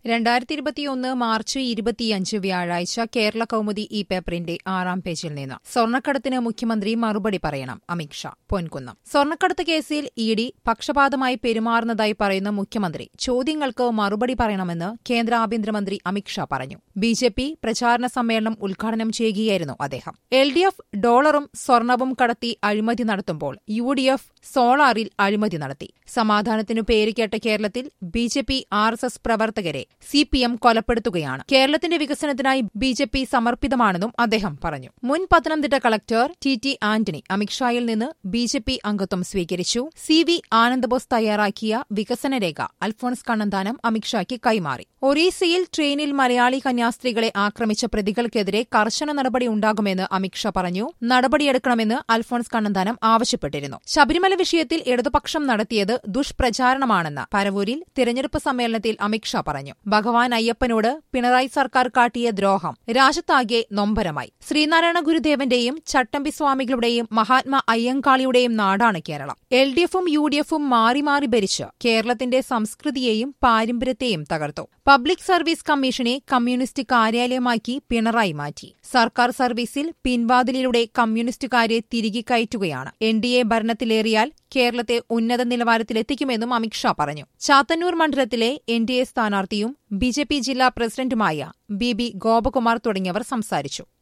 രണ്ടായിരത്തി ഇരുപത്തിയൊന്ന് മാർച്ച് ഇരുപത്തിയഞ്ച് വ്യാഴാഴ്ച കേരള കൗമുദി ഈ പേപ്പറിന്റെ ആറാം പേജിൽ നിന്ന് സ്വർണ്ണക്കടത്തിന് മുഖ്യമന്ത്രി മറുപടി പറയണം അമിത്ഷാ പൊൻകുന്നം സ്വർണ്ണക്കടത്ത് കേസിൽ ഇ ഡി പക്ഷപാതമായി പെരുമാറുന്നതായി പറയുന്ന മുഖ്യമന്ത്രി ചോദ്യങ്ങൾക്ക് മറുപടി പറയണമെന്ന് കേന്ദ്ര ആഭ്യന്തരമന്ത്രി അമിത്ഷാ പറഞ്ഞു ബി ജെ പി പ്രചാരണ സമ്മേളനം ഉദ്ഘാടനം ചെയ്യുകയായിരുന്നു അദ്ദേഹം എൽ ഡി എഫ് ഡോളറും സ്വർണവും കടത്തി അഴിമതി നടത്തുമ്പോൾ യു ഡി എഫ് സോളാറിൽ അഴിമതി നടത്തി സമാധാനത്തിനു പേരുകേട്ട കേരളത്തിൽ B J P R S S പ്രവർത്തകരെ സി പി എം കൊലപ്പെടുത്തുകയാണ് കേരളത്തിന്റെ വികസനത്തിനായി ബി ജെ പി സമർപ്പിതമാണെന്നും അദ്ദേഹം പറഞ്ഞു മുൻ Pathanamthitta collector T T Antony അമിത്ഷായിൽ നിന്ന് ബി ജെ പി അംഗത്വം സ്വീകരിച്ചു സി വി ആനന്ദബോസ് തയ്യാറാക്കിയ വികസനരേഖ അൽഫോൺസ് കണ്ണന്താനം അമിത്ഷായ്ക്ക് കൈമാറി ഒറീസയിൽ ട്രെയിനിൽ മലയാളി കന്യാസ്ത്രീകളെ ആക്രമിച്ച പ്രതികൾക്കെതിരെ കർശന നടപടി ഉണ്ടാകുമെന്ന് അമിത്ഷാ പറഞ്ഞു നടപടിയെടുക്കണമെന്ന് അൽഫോൺസ് കണ്ണന്താനം ആവശ്യപ്പെട്ടിരുന്നു ശബരിമല വിഷയത്തിൽ ഇടതുപക്ഷം നടത്തിയത് ദുഷ്പ്രചാരണമാണെന്ന് പരവൂരിൽ തിരഞ്ഞെടുപ്പ് സമ്മേളനത്തിൽ അമിത്ഷാ പറഞ്ഞു ഭഗവാൻ അയ്യപ്പനോട് പിണറായി സർക്കാർ കാട്ടിയ ദ്രോഹം രാജ്യത്താകെ നൊമ്പരമായി ശ്രീനാരായണ ഗുരുദേവന്റെയും ചട്ടമ്പി സ്വാമികളുടെയും മഹാത്മാ അയ്യങ്കാളിയുടെയും നാടാണ് കേരളം എൽ ഡി എഫും യു ഡി എഫും മാറി മാറി ഭരിച്ച് കേരളത്തിന്റെ സംസ്കൃതിയെയും പാരമ്പര്യത്തെയും തകർത്തു പബ്ലിക് സർവീസ് കമ്മീഷനെ കമ്മ്യൂണിസ്റ്റ് കാര്യാലയമാക്കി പിണറായി മാറ്റി സർക്കാർ സർവീസിൽ പിൻവാതിലിലൂടെ കമ്മ്യൂണിസ്റ്റുകാരെ തിരികെ കയറ്റുകയാണ് എൻ ഡി എ ഭരണത്തിലേറിയാൽ കേരളത്തെ ഉന്നത നിലവാരത്തിലെത്തിക്കുമെന്നും അമിത്ഷാ പറഞ്ഞു ചാത്തന്നൂർ മണ്ഡലത്തിലെ എൻ ഡി എ സ്ഥാനാർത്ഥിയും ബി ജെ പി ജില്ലാ പ്രസിഡന്റുമായ ബി ബി ഗോപകുമാർ തുടങ്ങിയവർ സംസാരിച്ചു